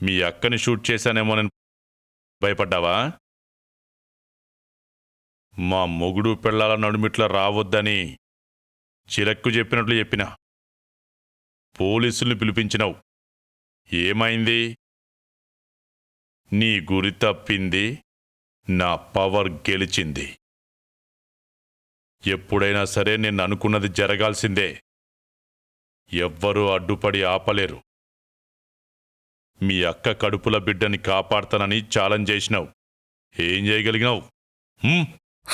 మీ అక్కని షూట్ చేశానేమోనని భయపడ్డావా మా మొగుడు పిల్లల నడుమిట్లా రావద్దని చిరక్కు చెప్పినట్లు చెప్పిన పోలీసుల్ని పిలిపించినావు ఏమైంది నీ గురి తప్పింది నా పవర్ గెలిచింది ఎప్పుడైనా సరే నేను అనుకున్నది జరగాల్సిందే ఎవ్వరూ అడ్డుపడి ఆపలేరు మీ అక్క కడుపుల బిడ్డని కాపాడతానని ఛాలెంజ్ చేసినావు ఏం చేయగలిగినావు హ్మ్?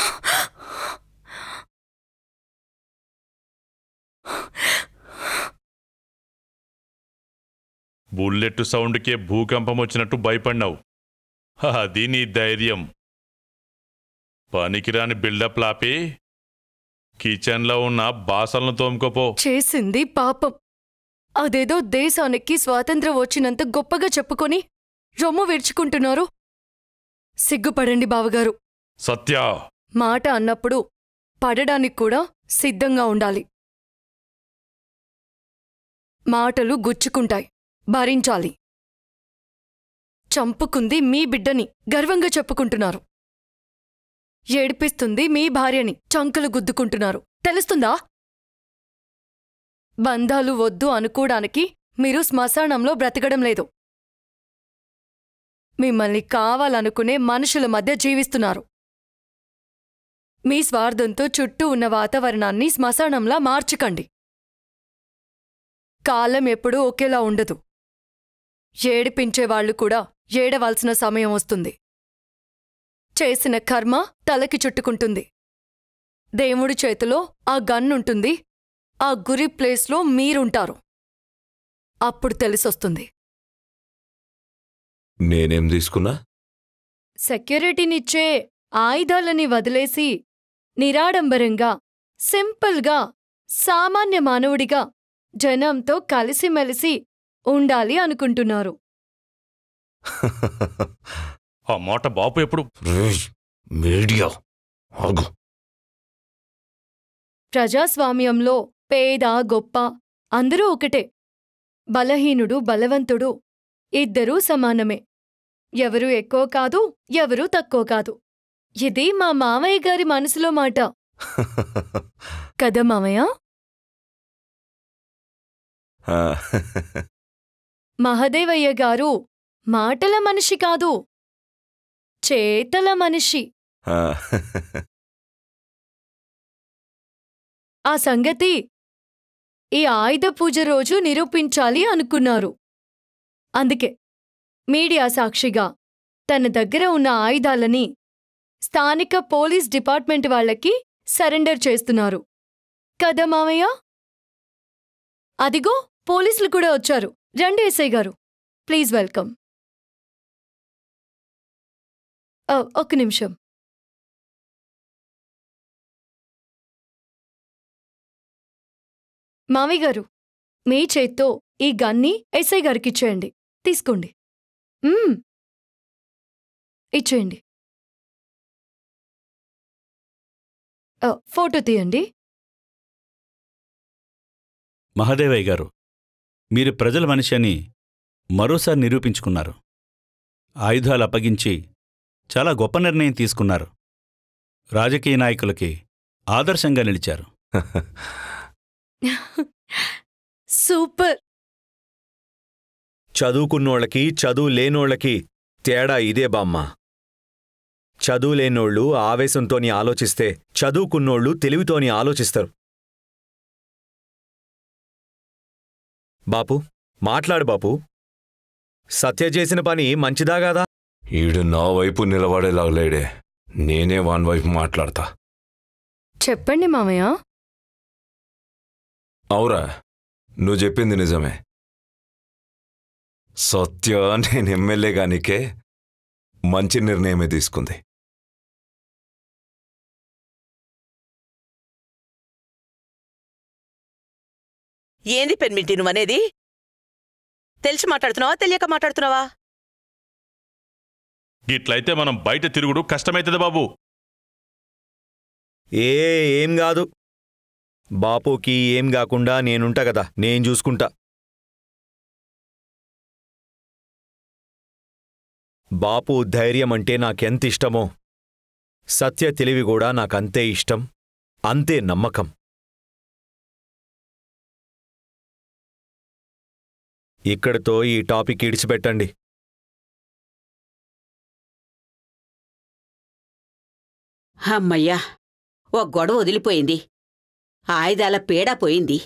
బుల్లెట్ సౌండ్కే భూకంపం వచ్చినట్టు భయపడినావు అది నీ ధైర్యం పనికిరాని బిల్డప్ లాపి కిచెన్లో ఉన్న బాసలను తోముకోపో చేసింది పాపం అదేదో దేశానికి స్వాతంత్రం వచ్చినంత గొప్పగా చెప్పుకొని రొమ్ము విరుచుకుంటున్నారు సిగ్గుపడండి బావగారు సత్య మాట అన్నప్పుడు పడడానికి కూడా సిద్ధంగా ఉండాలి మాటలు గుచ్చుకుంటాయి భరించాలి చంపుకుంది మీ బిడ్డని గర్వంగా చెప్పుకుంటున్నారు ఏడిపిస్తుంది మీ భార్యని చంకలు గుద్దుకుంటున్నారు తెలుస్తుందా బంధాలు వద్దు అనుకోడానికి మీరు శ్మశానంలో బ్రతకడం లేదు మిమ్మల్ని కావాలనుకునే మనుషుల మధ్య జీవిస్తున్నారు మీ స్వార్థంతో చుట్టూ ఉన్న వాతావరణాన్ని శ్మశానంలా మార్చకండి కాలం ఎప్పుడూ ఒకేలా ఉండదు ఏడిపించేవాళ్లు కూడా ఏడవలసిన సమయం వస్తుంది చేసిన కర్మ తలకి చుట్టుకుంటుంది దేవుడి చేతిలో ఆ గన్నుంటుంది ఆ గురి ప్లేస్లో మీరుంటారు అప్పుడు తెలిసొస్తుంది నేనేం తీసుకున్నా సెక్యూరిటీనిచ్చే ఆయుధాలని వదిలేసి నిరాడంబరంగా సింపుల్గా సామాన్య మానవుడిగా జనంతో కలిసిమెలిసి ఉండాలి అనుకుంటున్నారు ఆ మాట బాపు ఎప్పుడు రేయ్, మీడియా ఆగు ప్రజాస్వామ్యంలో పేద గొప్ప అందరూ ఒకటే బలహీనుడు బలవంతుడు ఇద్దరూ సమానమే ఎవరు ఎక్కువ కాదు ఎవరూ తక్కువ కాదు ఇది మా మామయ్య గారి మనసులో మాట కదా మామయ్య ఆ, మహదేవయ్య గారు మాటల మనిషి కాదు చేతల మనిషి ఆ, ఆ సంగతి ఈ ఆయుధ పూజ రోజు నిరూపించాలి అనుకున్నారు అందుకే మీడియా సాక్షిగా తన దగ్గర ఉన్న ఆయుధాలని స్థానిక పోలీస్ డిపార్ట్మెంట్ వాళ్ళకి సరెండర్ చేస్తున్నారు కదా మామయ్య అదిగో పోలీసులు కూడా వచ్చారు రండి ఎస్ఐ గారు ప్లీజ్ వెల్కమ్ ఆ, ఒక్క నిమిషం మామయ్య గారు మీ చేత్తో ఈ గన్ని ఎస్ఐ గారికిచ్చేయండి తీసుకోండి మ్మ్. ఇచ్చేయండి ఆ, ఫోటో తీయండి మహాదేవయ్య గారు మీరు ప్రజల మనిషి అని మరోసారి నిరూపించుకున్నారు ఆయుధాలు అప్పగించి చాలా గొప్ప నిర్ణయం తీసుకున్నారు రాజకీయ నాయకులకి ఆదర్శంగా నిలిచారు సూపర్ చదువుకున్నోళ్ళకి చదువు లేనోళ్ళకి తేడా ఇదే బామ్మ చదువు లేనోళ్ళు ఆవేశంతోని ఆలోచిస్తే చదువుకున్నోళ్ళు తెలివితోని ఆలోచిస్తారు బాపు మాట్లాడు బాపు సత్య చేసిన పని మంచిదా కాదా ఈడు నా వైపు నిలబడేలాగలేడే నేనే వాన్ వైపు మాట్లాడతా చెప్పండి మామయ్య అవురా నువ్వు చెప్పింది నిజమే సత్య నేను ఎమ్మెల్యే గానికే మంచి నిర్ణయమే తీసుకుంది ఏంది పెన్మిటి నువ్వనేది తెలిసి మాట్లాడుతున్నావా తెలియక మాట్లాడుతున్నావా ఇట్లయితే మనం బయట తిరుగుడు కష్టమైతుంది బాబు ఏ ఏం కాదు బాపుకి ఏం కాకుండా నేనుంటా కదా నేను చూసుకుంటా బాపు ధైర్యం అంటే నాకెంత ఇష్టమో సత్య తెలివి కూడా నాకంతే ఇష్టం అంతే నమ్మకం ఇక్కడితో ఈ టాపిక్ ఇడిచిపెట్టండి అమ్మయ్యా ఓ గొడవ వదిలిపోయింది ఆయుధాల పీడ పోయింది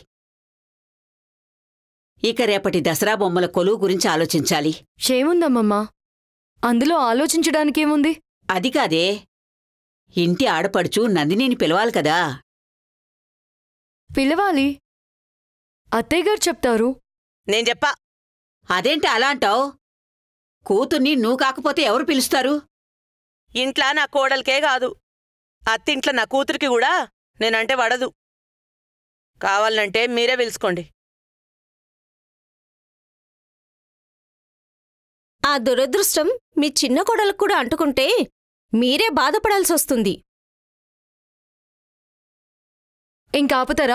ఇక రేపటి దసరా బొమ్మల కొలువు గురించి ఆలోచించాలి ఏముందమ్మమ్మా అందులో ఆలోచించడానికేముంది అది కాదే ఇంటి ఆడపడుచు నందినిని పిలవాలి కదా పిలవాలి అత్తయ్యగారు చెప్తారు నేను చెప్పా అదేంటి అలా అంటావు కూతుర్ని నువ్వు కాకపోతే ఎవరు పిలుస్తారు ఇంట్లో నా కోడలికే కాదు అత్తింట్లో నా కూతురికి కూడా నేనంటే వడదు కావాలంటే మీరే పిలుచుకోండి ఆ దురదృష్టం మీ చిన్న కొడలకు కూడా అంటుకుంటే మీరే బాధపడాల్సి వస్తుంది ఇంకాపుతారా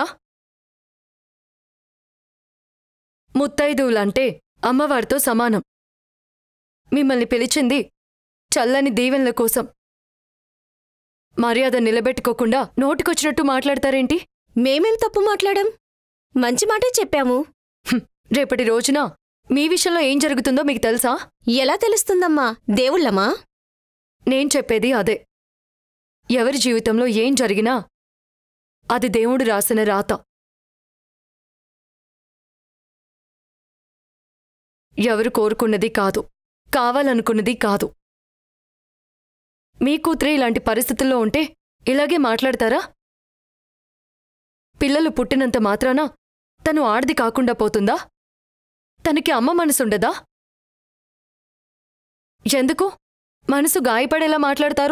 ముత్తైదువులంటే అమ్మవారితో సమానం మిమ్మల్ని పిలిచింది చల్లని దీవెనల కోసం మర్యాద నిలబెట్టుకోకుండా నోటికొచ్చినట్టు మాట్లాడతారేంటి మేమేం తప్పు మాట్లాడాం మంచి మాటే చెప్పాము హ్మ్, రేపటి రోజున మీ విషయంలో ఏం జరుగుతుందో మీకు తెలుసా ఎలా తెలుస్తుందమ్మా దేవుళ్ళమా నేను చెప్పేది అదే ఎవరి జీవితంలో ఏం జరిగినా అది దేవుడు రాసిన రాత ఎవరు కోరుకున్నది కాదు కావాలనుకున్నది కాదు మీ కూతురే ఇలాంటి పరిస్థితుల్లో ఉంటే ఇలాగే మాట్లాడతారా పిల్లలు పుట్టినంత మాత్రాన తను ఆడది కాకుండా పోతుందా తనకి అమ్మ మనసుండదా ఎందుకు మనసు గాయపడేలా మాట్లాడతారు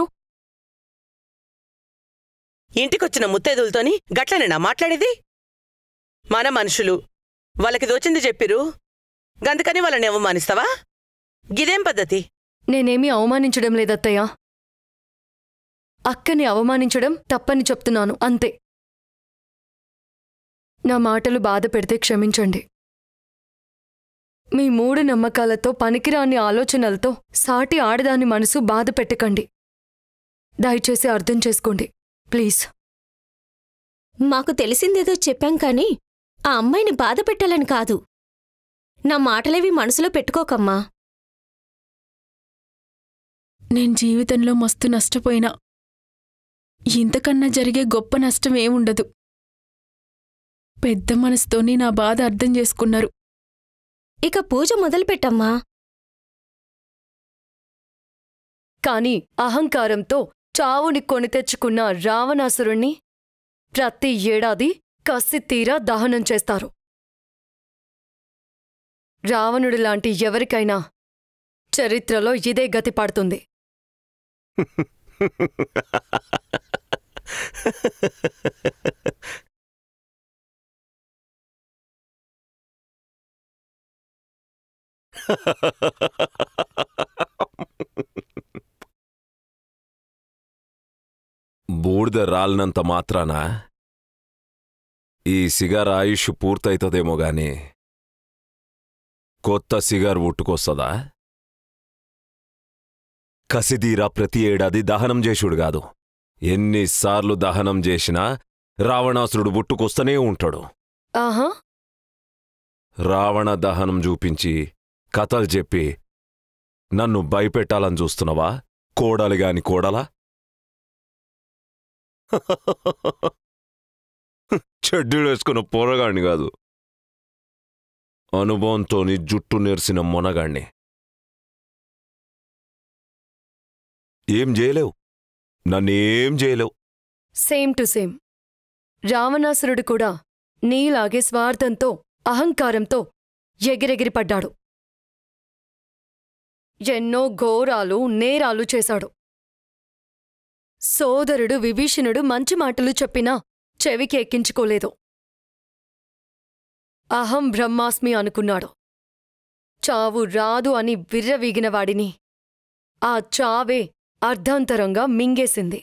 ఇంటికొచ్చిన ముత్తైదులతోని గట్లనేనా మాట్లాడేది మన మనుషులు వాళ్ళకి దోచింది చెప్పిరు గందుకని వాళ్ళని అవమానిస్తావా గిదేం పద్ధతి నేనేమీ అవమానించడం లేదత్తయ్య అక్కని అవమానించడం తప్పని చెప్తున్నాను అంతే నా మాటలు బాధ పెడితే క్షమించండి మీ మూడు నమ్మకాలతో పనికిరాని ఆలోచనలతో సాటి ఆడదాని మనసు బాధ పెట్టకండి దయచేసి అర్థం చేసుకోండి ప్లీజ్ మాకు తెలిసిందేదో చెప్పాం కాని ఆ అమ్మాయిని బాధ పెట్టాలని కాదు నా మాటలేవి మనసులో పెట్టుకోకమ్మా నేను జీవితంలో మస్తు నష్టపోయినా ఇంతకన్నా జరిగే గొప్ప నష్టం ఏముండదు పెద్ద మనసుతోని నా బాధ అర్థం చేసుకున్నారు ఇక పూజ మొదలుపెట్టమ్మా కాని అహంకారంతో చావుని కొని తెచ్చుకున్న రావణాసురుణ్ణి ప్రతి ఏడాది కసి తీరా దహనం చేస్తారు రావణుడి లాంటి ఎవరికైనా చరిత్రలో ఇదే గతి పడుతుంది బూడిద రాలినంత మాత్రాన ఈ సిగార్ ఆయుష్ పూర్తయితదేమో గాని కొత్త సిగార్ ఉట్టుకొస్తదా కసిదీరా ప్రతి ఏడాది దహనం చేసుడు గాదు ఎన్నిసార్లు దహనం చేసినా రావణాసురుడు పుట్టుకొస్తనే ఉంటాడు ఆహా రావణ దహనం చూపించి కథలు చెప్పి నన్ను భయపెట్టాలని చూస్తున్నావా కోడలి గాని కోడలా చెడ్డీడేసుకున్న పోరగాణ్ణి కాదు అనుభవంతోని జుట్టు నెరిసిన మొనగాణ్ణి ఏం చేయలేవు నన్నేం చేయలేవు సేమ్ టు సేమ్ రావణాసురుడు కూడా నీలాగే స్వార్థంతో అహంకారంతో ఎగిరెగిరి పడ్డాడు ఎన్నో ఘోరాలు నేరాలు చేశాడు సోదరుడు విభీషణుడు మంచి మాటలు చెప్పినా చెవికి ఎక్కించుకోలేదు అహం బ్రహ్మాస్మి అనుకున్నాడు చావు రాదు అని విర్రవీగిన వాడిని ఆ చావే అర్ధాంతరంగా మింగేసింది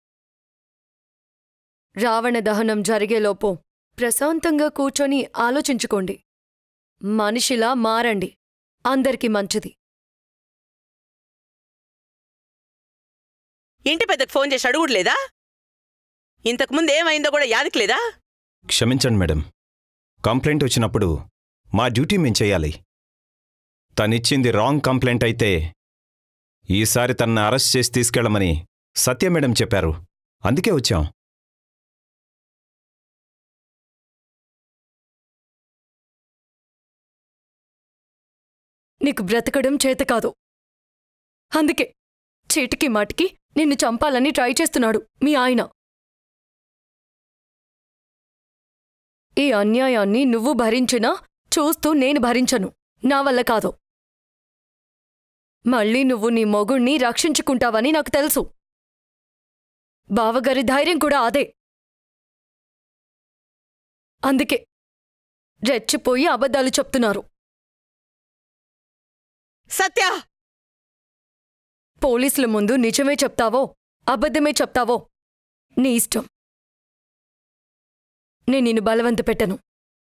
రావణ దహనం జరిగేలోపు ప్రశాంతంగా కూర్చొని ఆలోచించుకోండి మనిషిలా మారండి అందరికీ మంచిది ఇంటి పెద్దకు ఫోన్ చేసి అడుగుడలేదా ఇంతకుముందు ఏమైందో కూడా యాదికి లేదా క్షమించండి మేడం కంప్లైంట్ వచ్చినప్పుడు మా డ్యూటీ మేం చేయాలి తనిచ్చింది రాంగ్ కంప్లైంట్ అయితే ఈసారి తనని అరెస్ట్ చేసి తీసుకెళ్ళమని సత్య మేడం చెప్పారు అందుకే వచ్చాం నీకు బ్రతకడం చేత కాదు అందుకే చీటికి మాటికి నిన్ను చంపాలని ట్రై చేస్తున్నాడు మీ ఆయన ఈ అన్యాయాన్ని నువ్వు భరించినా చూస్తూ నేను భరించను నా వల్ల కాదు మళ్ళీ నువ్వు నీ మొగుణ్ణి రక్షించుకుంటావని నాకు తెలుసు బావగారి ధైర్యం కూడా అదే అందుకే రెచ్చిపోయి అబద్ధాలు చెప్తున్నారు సత్య పోలీసుల ముందు నిజమే చెప్తావో అబద్ధమే చెప్తావో నీ ఇష్టం నేను నిన్ను బలవంత పెట్టను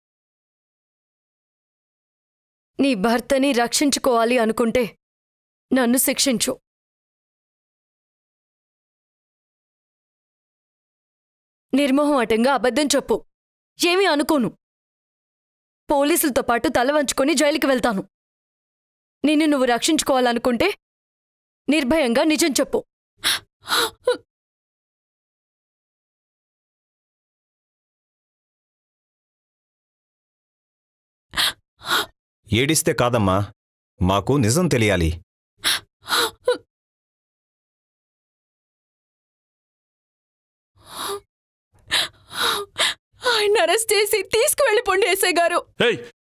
నీ భర్తని రక్షించుకోవాలి అనుకుంటే నన్ను శిక్షించు నిర్మోహమాటంగా అబద్ధం చెప్పు ఏమీ అనుకోను పోలీసులతో పాటు తల వంచుకొని జైలుకి వెళ్తాను నిన్ను నువ్వు రక్షించుకోవాలనుకుంటే నిర్భయంగా నిజం చెప్పు ఏడిస్తే కాదమ్మా మాకు నిజం తెలియాలి ఆయన అరెస్ట్ చేసి తీసుకువెళ్ళిపోండి ఎస్ఐ గారు ఏయ్